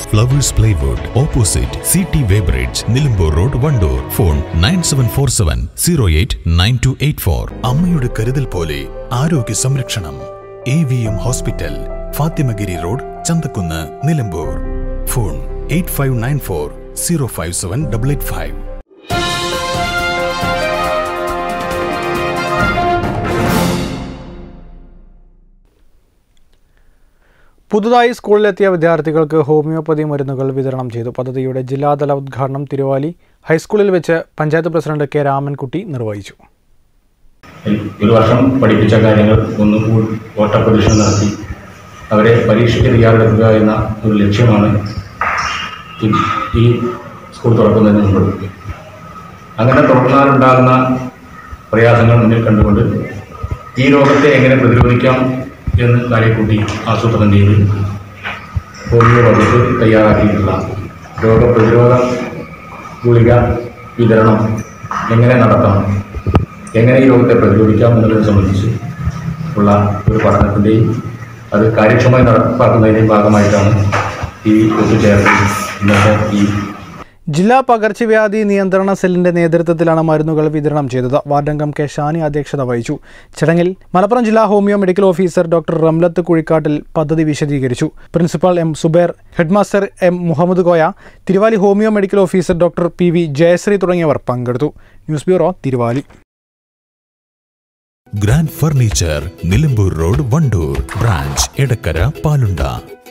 flowers plywood opposite C T weighbridge Nilambur road Wandoor phone nine seven four seven zero eight nine two eight four അമ്മയുടെ കരുതൽ പോലെ ആരോഗ്യ സംരക്ഷണം A V M hospital Fathimagiri road Chanthakkunnu Nilambur phone eight five nine four zero five seven double eight five പുതുതായി സ്കൂളിലെത്തിയ വിദ്യാർത്ഥികൾക്ക് homeopathy മരുന്നുകൾ വിതരണം ചെയ്തു പദ്ധതിയുടെ ജില്ലാതല ഉദ്ഘാടനം തിരുവാലി ഹൈസ്കൂളിൽ വെച്ച് പഞ്ചായത്ത് പ്രസിഡന്റ് കെ രാമൻകുട്ടി നിർവഹിച്ചു ഒരു വർഷം പഠിപ്പിച്ച കാര്യങ്ങൾ ഒന്നും കൂടി ഓട്ടപ്രദക്ഷിണ നടത്തി അവരെ പരീക്ഷയ്ക്ക് തയ്യാറെടുക്കുക എന്ന ഒരു ലക്ഷ്യമാണ് ഈ ഈ സ്കൂൾ തുറക്കുന്നതിന് മുമ്പ് അങ്ങനെ തുറന്നാലുണ്ടാകുന്ന പ്രയാസങ്ങൾ മുന്നിൽ കണ്ടുകൊണ്ട് ഈ രോഗത്തെ എങ്ങനെ പ്രതിരോധിക്കാം എന്ന് കാര്യക്കൂട്ടി ആസൂത്രണം ചെയ്ത് ഹോമിയോ വകുപ്പ് തയ്യാറാക്കിയിട്ടുള്ള രോഗപ്രതിരോധ ഗുളിക വിതരണം എങ്ങനെ നടത്തണം എങ്ങനെ ഈ രോഗത്തെ പ്രതിരോധിക്കാം എന്നുള്ളതിനെ സംബന്ധിച്ച് ഉള്ള ഒരു പഠനത്തിൻ്റെയും അത് കാര്യക്ഷമമായി നടപ്പാക്കുന്നതിൻ്റെയും ഭാഗമായിട്ടാണ് ഈ ഒത്തുചേർന്ന് ഇന്നത്തെ ഈ ജില്ലാ പകർച്ചവ്യാധി നിയന്ത്രണ സെല്ലിന്റെ നേതൃത്വത്തിലാണ് മരുന്നുകൾ വിതരണം ചെയ്തത് വാർഡംഗം കെ ഷാനി അധ്യക്ഷത വഹിച്ചു ചടങ്ങിൽ മലപ്പുറം ജില്ലാ homeo medical officer doctor Ramlath Kuzhikkattil പദ്ധതി വിശദീകരിച്ചു principal M Subair headmaster M Muhammad Koya Thiruvali homeo medical officer doctor P V Jayasree തുടങ്ങിയവർ പങ്കെടുത്തു news bureau Thiruvali grand furniture Nilambur road Wandoor branch Edakkara പാലുണ്ട